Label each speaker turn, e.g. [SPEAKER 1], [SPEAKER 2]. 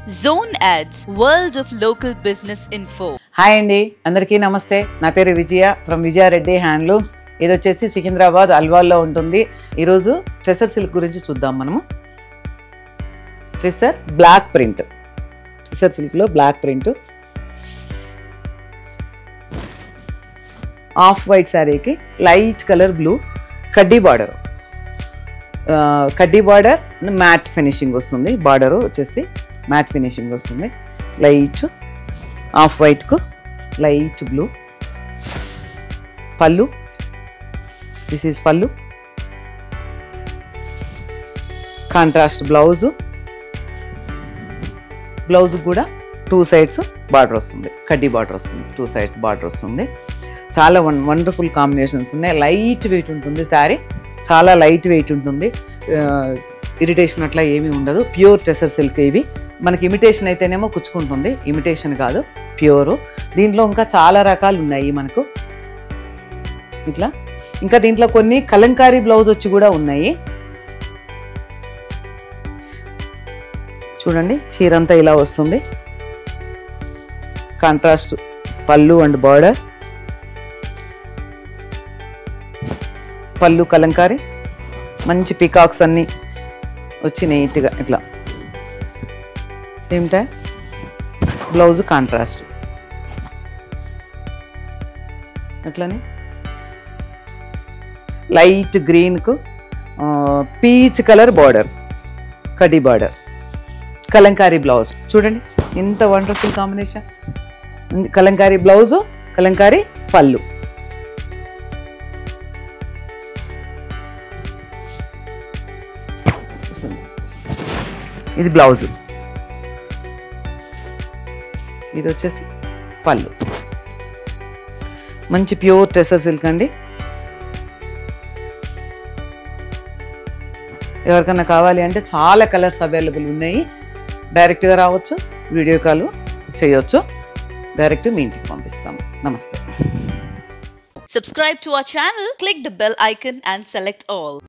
[SPEAKER 1] Zone Ads, World of Local Business Info.
[SPEAKER 2] Hi అండి అందరికీ నమస్తే నా పేరు విజయ ఫ్రమ్ విజయారెడ్డి హ్యాండ్లూమ్స్ ఇది వచ్చేసి సికింద్రాబాద్ అల్వాల్లో ఉంటుంది ఈరోజు ట్రెసర్ సిల్క్ గురించి చూద్దాం మనము ట్రెసర్ బ్లాక్ ప్రింట్ ట్రెసర్ సిల్క్లో బ్లాక్ ప్రింట్ ఆఫ్ వైట్ శారీకి లైట్ కలర్ బ్లూ కడ్డీ బార్డర్ కడ్డీ బార్డర్ మ్యాట్ ఫినిషింగ్ వస్తుంది బార్డర్ వచ్చేసి మ్యాట్ ఫినిషింగ్ వస్తుంది లైట్ ఆఫ్ వైట్కు లైట్ బ్లూ పళ్ళు దిస్ ఈజ్ పళ్ళు కాంట్రాస్ట్ బ్లౌజు బ్లౌజ్ కూడా టూ సైడ్స్ బార్డర్ వస్తుంది కడ్డీ బార్డర్ వస్తుంది టూ సైడ్స్ బార్డర్ వస్తుంది చాలా వన్ వండర్ఫుల్ కాంబినేషన్స్ ఉన్నాయి లైట్ వెయిట్ ఉంటుంది శారీ చాలా లైట్ వెయిట్ ఉంటుంది ఇరిటేషన్ అట్లా ఏమీ ఉండదు ప్యూర్ టెసర్ సిల్క్ ఇవి మనకి ఇమిటేషన్ అయితేనేమో కుచ్చుకుంటుంది ఇమిటేషన్ కాదు ప్యూరు దీంట్లో ఇంకా చాలా రకాలు ఉన్నాయి మనకు ఇట్లా ఇంకా దీంట్లో కొన్ని కలంకారీ బ్లౌజ్ వచ్చి కూడా ఉన్నాయి చూడండి చీరంతా ఇలా వస్తుంది కాంట్రాస్ట్ పళ్ళు అండ్ బార్డర్ పళ్ళు కలంకారీ మంచి పికాక్స్ అన్నీ వచ్చి నీట్గా ఇట్లా సేమ్ టైం బ్లౌజ్ కాంట్రాస్ట్ అట్లనే లైట్ గ్రీన్కు పీచ్ కలర్ బార్డర్ కడ్డీ బార్డర్ కలంకారీ బ్లౌజ్ చూడండి ఇంత wonderful combination Kalamkari blouse Kalamkari పళ్ళు ఇది బ్లౌజు ఇది వచ్చేసి పళ్ళు మంచి ప్యూర్ టెసర్ సిల్క్ అండి ఎవరికైనా కావాలి అంటే చాలా కలర్స్ అవైలబుల్ ఉన్నాయి డైరెక్ట్గా రావచ్చు వీడియో కాల్ చేయొచ్చు డైరెక్ట్ మీ ఇంటికి పంపిస్తాము నమస్తే
[SPEAKER 1] Subscribe to our channel, click the bell icon, and select all.